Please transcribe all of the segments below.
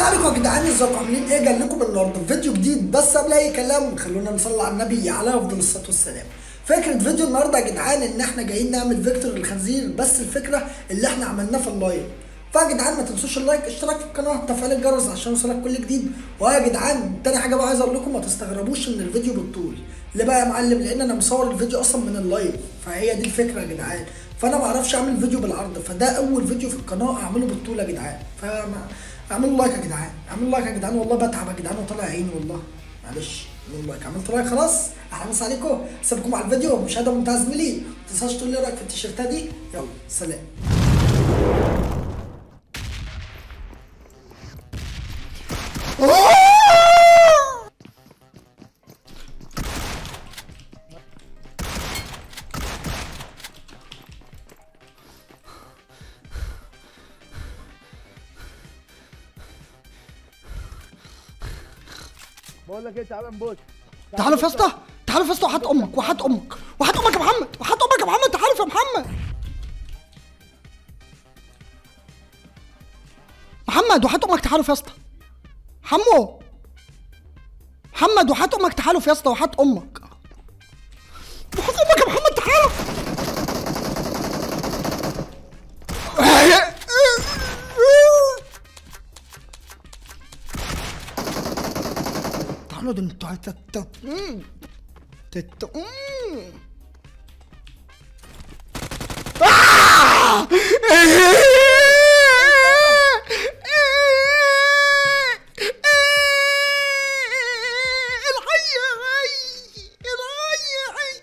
عليكم يا جدعان ازيكم عاملين ايه جاي لكم النهارده فيديو جديد بس قبل اي كلام خلونا نصلي على النبي عليه افضل الصلاه والسلام فكره فيديو النهارده يا جدعان ان احنا جايين نعمل فيكتور الخنزير بس الفكره اللي احنا عملناه في اللايف فيا جدعان ما تنسوش اللايك اشتراك في القناه تفعيل الجرس عشان يوصلك كل جديد ويا جدعان تاني حاجه بقى عايز اقول لكم ما تستغربوش ان الفيديو بالطول ليه بقى يا معلم لان انا مصور الفيديو اصلا من اللايف فهي دي الفكره يا جدعان فانا ما اعرفش اعمل فيديو بالعرض فده اول فيديو في القناه اعمله بالطول يا جدعان فما اعملوا لايك يا جدعان اعملوا لايك يا جدعان والله بتعب يا جدعان وطالع عيني والله معلش اعملوا لايك عملت لايك خلاص اهلا وسهلا عليكم سيبكم على الفيديو مشاهده ممتازه زميلي ما تنساش تقول لي رايك في التيشيرتات دي يلا سلام بقول لك ايه تعالى نبص تعالوا يا اسطى تعالوا يا اسطى وحات امك وحات امك وحات امك يا محمد وحات امك يا محمد تعالوا يا محمد محمد وحات امك تعالوا يا اسطى حمو محمد وحات امك تعالوا يا اسطى وحات امك وحات امك يا محمد تعالوا تعالوا ده انتوا هتت مم. تت مم. آه! الحي حي الحي حي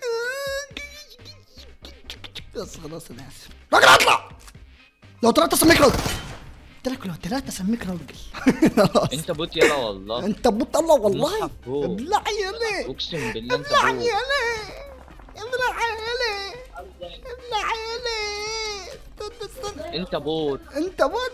بس خلاص انا اسف راجل اطلع لو طلعت اسميك راجل قلت لك لو طلعت اسميك راجل انت بوت يلا والله انت بوت الله والله مصحف فوق. ابلع يا اقسم بالله انت ابلع بوت يا ابلع يا ابلع يا استنى استنى انت بوت انت بوت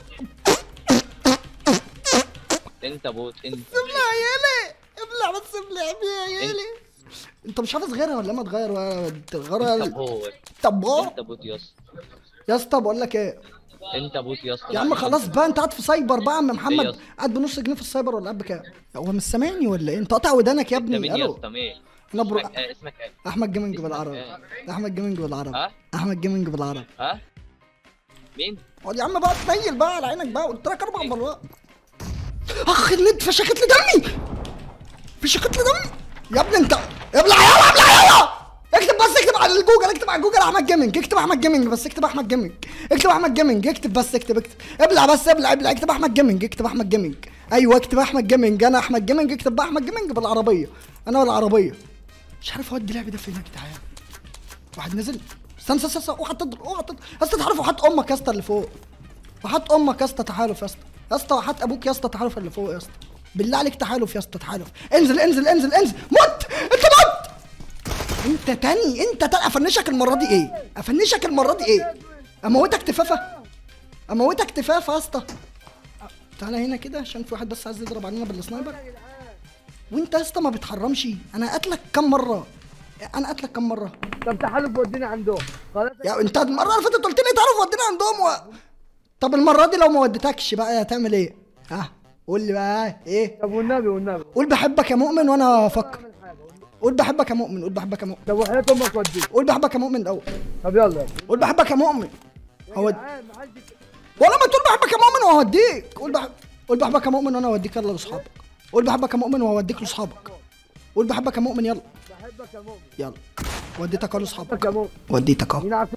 انت بوت انت ابلع يا ابلع بس ابلع يا يالي انت مش حافظ غيرها ولا ما تغير ولا انت تغير بوت طب هو انت بوت يا اسطى يا اسطى بقول لك ايه انت بوت يا اسطى يا عم خلاص بقى انت قاعد في سايبر بقى يا عم ايه يا محمد اسطى؟ قاعد بنص جنيه في السايبر ولا قاعد بكام هو مش سامعني ولا ايه انت قاطع ودانك يا انت مين ابني يا الو اسطى مين انا برو اسمك ايه اسمك ايه احمد جيمنج اسمك بالعربي ايه؟ احمد جيمنج بالعربي ها احمد جيمنج بالعربي ها مين اقعد يا عم بقى تنيل بقى على عينك بقى قلت لك اربع مرات اخ النت فشخت لي دمي فشخت لي دمي يا ابني انت ابلع يلا ابلع يلا اكتب بس اكتب على الجوجل اكتب على جوجل احمد جيمنج اكتب احمد جيمنج بس اكتب احمد جيمنج اكتب احمد جيمنج اكتب بس اكتب اكتب ابلع بس ابلع ابلع اكتب احمد جيمنج اكتب احمد جيمنج ايوه اكتب احمد جيمنج انا احمد جيمنج اكتب بقى احمد جيمنج بالعربيه انا والعربيه مش عارف اودي اللعب ده فين يا جدعان واحد نزل استنى استنى استنى اوعى تضرب اوعى تضرب يا اسطى تعرف وحات امك يا اسطى اللي فوق وحات امك يا اسطى تحالف يا اسطى يا اسطى وحات ابوك يا اسطى تحالف اللي فوق يا اسطى بالله عليك تحالف يا اسطى تحالف انزل انزل انزل انزل مت انت مت انت تاني انت تاني افنشك المره دي ايه افنشك المره دي ايه اموتك تفافه اموتك تفافه يا اسطى تعالى هنا كده عشان في واحد بس عايز يضرب علينا بالسنايبر وانت يا اسطى ما بتحرمش انا قاتلك كم مره انا قاتلك كم مره طب تعالوا ودينا عندهم خلاص يا انت المره اللي فاتت قلت لي تعرف ودينا عندهم و... طب المره دي لو ما وديتكش بقى هتعمل ايه ها قول لي بقى ايه طب والنبي والنبي قول بحبك يا مؤمن وانا افكر قول بحبك يا مؤمن قول بحبك يا مؤمن طب وحياة امك وديك قول بحبك يا مؤمن الاول طب يلا يلا قول بحبك يا مؤمن هو جدعان، ما حدش- ولا ما تقول بحبك يا مؤمن وهوديك قول بحب قول بحبك يا مؤمن وانا اوديك يلا لاصحابك قول بحبك يا مؤمن وهوديك لاصحابك قول بحبك يا مؤمن يلا بحبك يا مؤمن يلا وديتك اهو لاصحابك بحبك يا مؤمن وديتك اهو مين عارف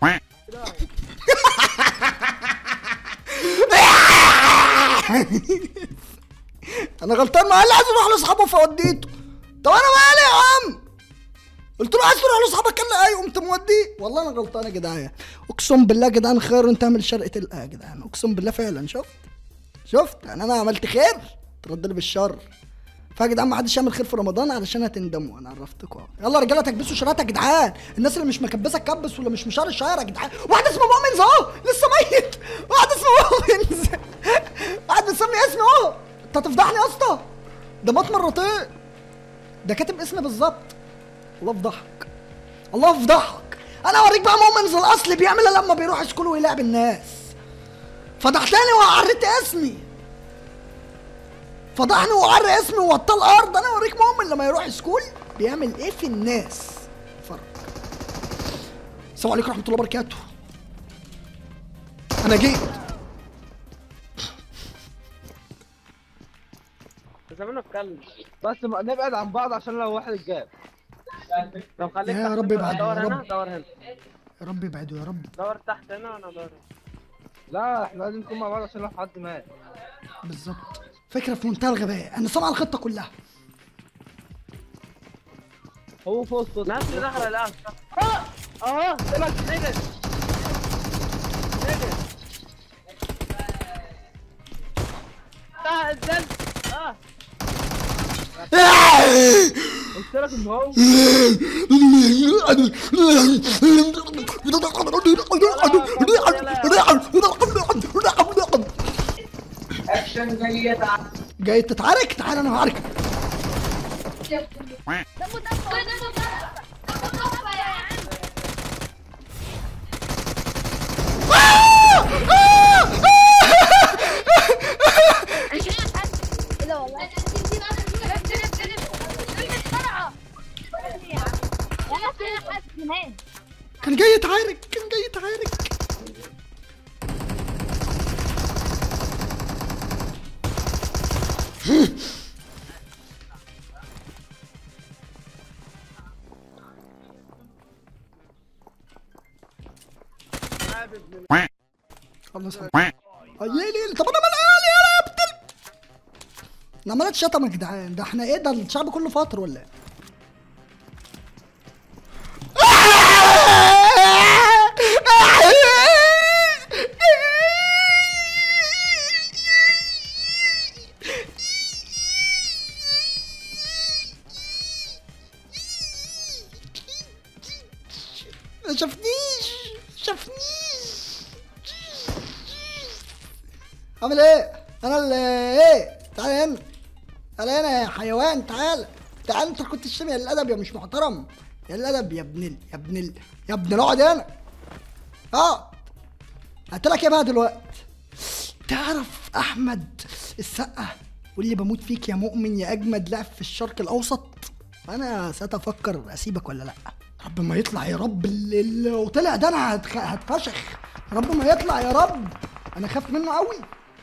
انا غلطان ما قال لي عايز اروح لاصحابه فوديته طب انا مالي يا عم قلت له عايز تروح لاصحابك قال لي ايوه قمت موديه والله انا غلطان يا جدعان اقسم بالله يا جدعان خير انت اعمل شرقة القى يا جدعان اقسم بالله فعلا شفت شفت يعني انا عملت خير ترد لي بالشر فيا جدعان ما حدش يعمل خير في رمضان علشان هتندموا انا عرفتكم اهو يلا يا رجاله تكبسوا شرايط يا جدعان الناس اللي مش مكبسه تكبس ولا مش مشار الشاير يا جدعان واحد اسمه مؤمن اهو لسه ميت واحد اسمه مؤمن واحد مسمي اسمي اهو انت هتفضحني يا اسطى ده مات مرتين ده كاتب اسمي بالظبط الله يفضحك الله يفضحك انا اوريك بقى مؤمن الاصل بيعمل إيه لما بيروح سكول ويلعب الناس فضحتني وعريت اسمي فضحني وعر اسمي ووطى الارض انا اوريك مؤمن لما يروح سكول بيعمل ايه في الناس فرق السلام عليكم ورحمه الله وبركاته انا جيت زمان اتكلم بس ما نبعد عن بعض عشان لو واحد جاب طب خليك يا تحت رب هنا، ابعد، دور يا هنا رب. دور هنا يا رب ابعدوا يا رب دور تحت هنا وانا دور هنا لا احنا لازم نكون مع بعض عشان لو حد مات بالظبط فكره في منتهى الغباء انا سامع الخطه كلها هو فوق الصوت ناس اللي دخل الان اه اه سيبك نجد نجد لا انزل اه قلت لك ان هو جاي تتعارك تعال انا هعارك لا والله بسرعة كان جاي يتعارك كان جاي يتعارك خلص يا ليلي طب انا ملقالي يا ابتل انا عمال شتم يا جدعان ده احنا ايه ده الشعب كله فاطر ولا ايه ما شافنيش شافنيش عامل ايه؟ انا اللي ايه؟ تعال هنا تعال هنا يا حيوان تعال تعال انت كنت تشتمي يا الادب يا مش محترم يا الادب يا ابن ال... يا ابن ال... يا ابن اقعد هنا اقعد قلت لك ايه بقى دلوقتي تعرف احمد السقا واللي بموت فيك يا مؤمن يا اجمد لاعب في الشرق الاوسط انا ساعتها افكر اسيبك ولا لا رب ما يطلع يا رب اللي لو طلع ده انا هتخ... هتفشخ رب ما يطلع يا رب انا خاف منه قوي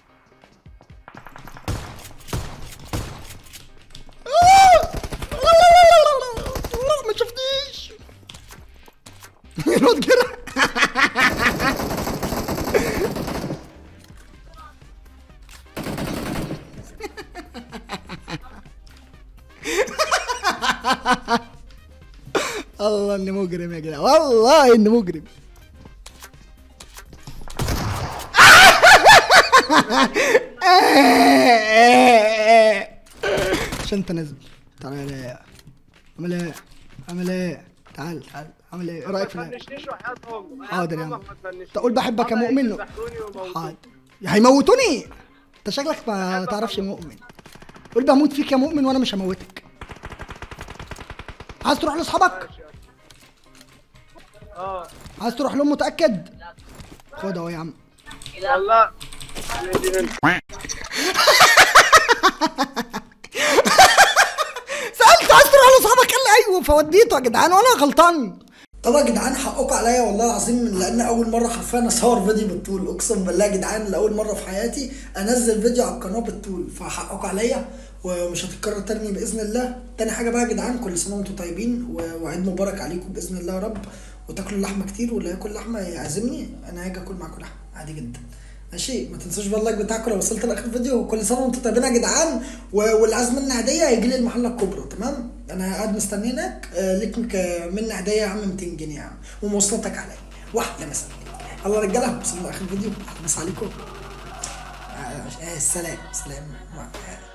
ما شفتيش الواد جرى الله اني مجرم يا جدع والله اني مجرم عشان انت نازل تعالى يا عامل ايه عامل ايه تعال تعال عامل ايه ايه رايك في الأكل؟ تفنشنيش وحياتهم حاضر يا عم. ما تفنشنيش. تقول بحبك يا والله مؤمن يذبحوني ويموتوني. حاضر هيموتوني انت شكلك ما تعرفش مؤمن قول بموت فيك يا مؤمن وانا مش هموتك عايز تروح لاصحابك اه عايز تروح لهم متاكد خد اهو يا عم والله سالت عايز تروح لاصحابك قال لي ايوه فوديته يا جدعان وانا غلطان طبعا يا جدعان حقكم عليا والله العظيم من لان اول مره حرفيا اصور فيديو بالطول اقسم بالله يا جدعان لاول مره في حياتي انزل فيديو على القناه بالطول فحقكم عليا ومش هتتكرر تاني باذن الله تاني حاجه بقى يا جدعان كل سنه وانتم طيبين و- وعيد مبارك عليكم باذن الله يا رب وتاكلوا لحمه كتير واللي ياكل لحمه يعزمني انا هاجي اكل معاكم لحمه عادي جدا ماشي ما تنسوش بقى اللايك بتاعكم لو وصلت لاخر الفيديو وكل سنه وانتم طيبين يا جدعان و- واللي عايز مني هديه هيجي لي المحله الكبرى تمام انا قاعد مستني هناك آه، ليك مك- مني هديه يا عم 200 جنيه يا عم ومواصلاتك عليا واحده مثلا الله رجاله وصلنا لاخر الفيديو بس عليكم آه، آه، السلام سلام مع- آه،